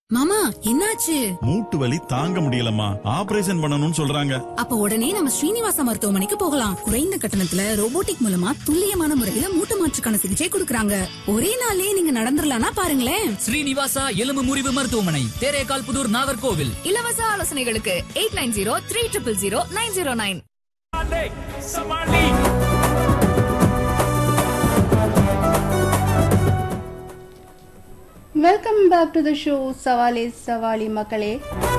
மாமா என்னாச்சு மூட்டு வலி தாங்க முடியலம்மா ஆபரேஷன் பண்ணணும்னு சொல்றாங்க அப்ப உடனே நம்ம ஸ்ரீனிவாசா மருத்துவமனைக்கு போகலாம் குறைந்த கட்டணத்துல ரோபோட்டிக் மூலமா துல்லியமான முறையில மூட்டு மாற்றுக்கான சிகிச்சை கொடுக்கறாங்க ஒரே நாள்லயே நீங்க நடந்துடலாம்னா பாருங்களேன் ஸ்ரீனிவாசா எலும்பு முறிவு மருத்துவமனை தேரேகால் புதூர் நாகர்கோவில் இலவச ஆலோசனைகளுக்கு eight nine zero three triple zero nine zero nine welcome back to the show சவாலே சவாலி மக்களே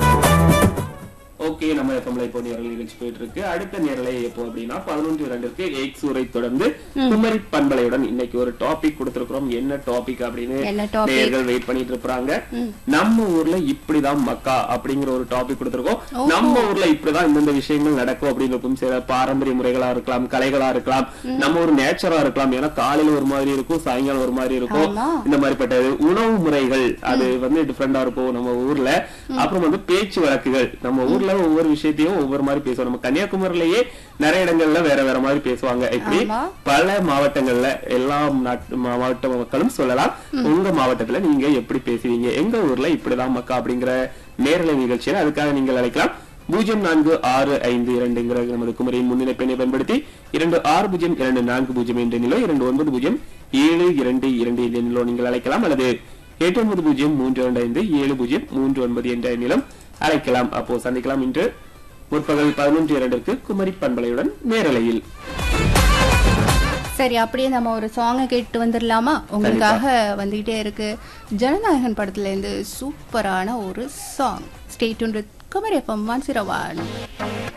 ஓகே நம்ம எஃப்எம்ல இப்போ நேரலை நிகழ்ச்சி போயிட்டு இருக்கு அடுத்த நேரலை எப்போ அப்படின்னா பதினொன்று இரண்டிற்கு எயிட் சூரை தொடர்ந்து குமரி பண்பலையுடன் இன்னைக்கு ஒரு டாபிக் கொடுத்திருக்கிறோம் என்ன டாபிக் அப்படின்னு என்ன topic? நேயர்கள் வெயிட் பண்ணிட்டு இருப்பாங்க நம்ம ஊர்ல இப்படிதான் மக்கா அப்படிங்கிற ஒரு டாபிக் கொடுத்திருக்கோம் நம்ம ஊர்ல இப்படிதான் இந்தந்த விஷயங்கள் நடக்கும் அப்படிங்கிறதும் சில பாரம்பரிய முறைகளா இருக்கலாம் கலைகளா இருக்கலாம் நம்ம ஒரு நேச்சரா இருக்கலாம் ஏன்னா காலையில ஒரு மாதிரி இருக்கும் சாயங்காலம் ஒரு மாதிரி இருக்கும் ஆமா. இந்த மாதிரிப்பட்ட உணவு முறைகள் அது வந்து டிஃப்ரெண்டா இருக்கும் நம்ம ஊர்ல அப்புறம் வந்து பேச்சு வழக்குகள் நம்ம ஊர்ல ஒவ்வொரு விஷயத்தையும் ஒவ்வொரு மாதிரி பேசுவோம் நம்ம கன்னியாகுமரியிலேயே நிறைய இடங்கள்ல வேற வேற மாதிரி பேசுவாங்க இப்படி ஆமா. பல மாவட்டங்கள்ல எல்லா நாட்டு மாவட்ட மக்களும் சொல்லலாம் உங்க மாவட்டத்துல நீங்க எப்படி பேசுவீங்க எங்க ஊர்ல இப்படிதான் மக்கா அப்படிங்கிற நேரலை நிகழ்ச்சியில அதுக்காக நீங்கள் அழைக்கலாம் பூஜ்ஜியம் நான்கு ஆறு ஐந்து இரண்டுங்கிற நமது குமரியின் முன்னிலைப்பெண்ணை பயன்படுத்தி இரண்டு ஆறு பூஜ்ஜியம் இரண்டு நான்கு பூஜ்ஜியம் என்ற நிலோ இரண்டு ஒன்பது பூஜ்ஜியம் ஏழு இரண்டு இரண்டு என்ற நிலோ நீங்கள் அழைக்கலாம் அல்லது எட்டு ஒன்பது பூஜ்ஜியம் மூன்று இரண்டு ஐந்து ஏழு பூஜ்ஜியம் மூன்று ஒன்பது என்ற நிலம் அழைக்கலாம் அப்போ சந்திக்கலாம் இன்று முற்பகல் பதினொன்று இரண்டிற்கு குமரி பண்பலையுடன் நேரலையில் சரி அப்படியே நம்ம ஒரு சாங்கை கேட்டு வந்துடலாமா உங்களுக்காக வந்துகிட்டே இருக்கு ஜனநாயகன் படத்துல இருந்து சூப்பரான ஒரு song state Kumari FM one zero one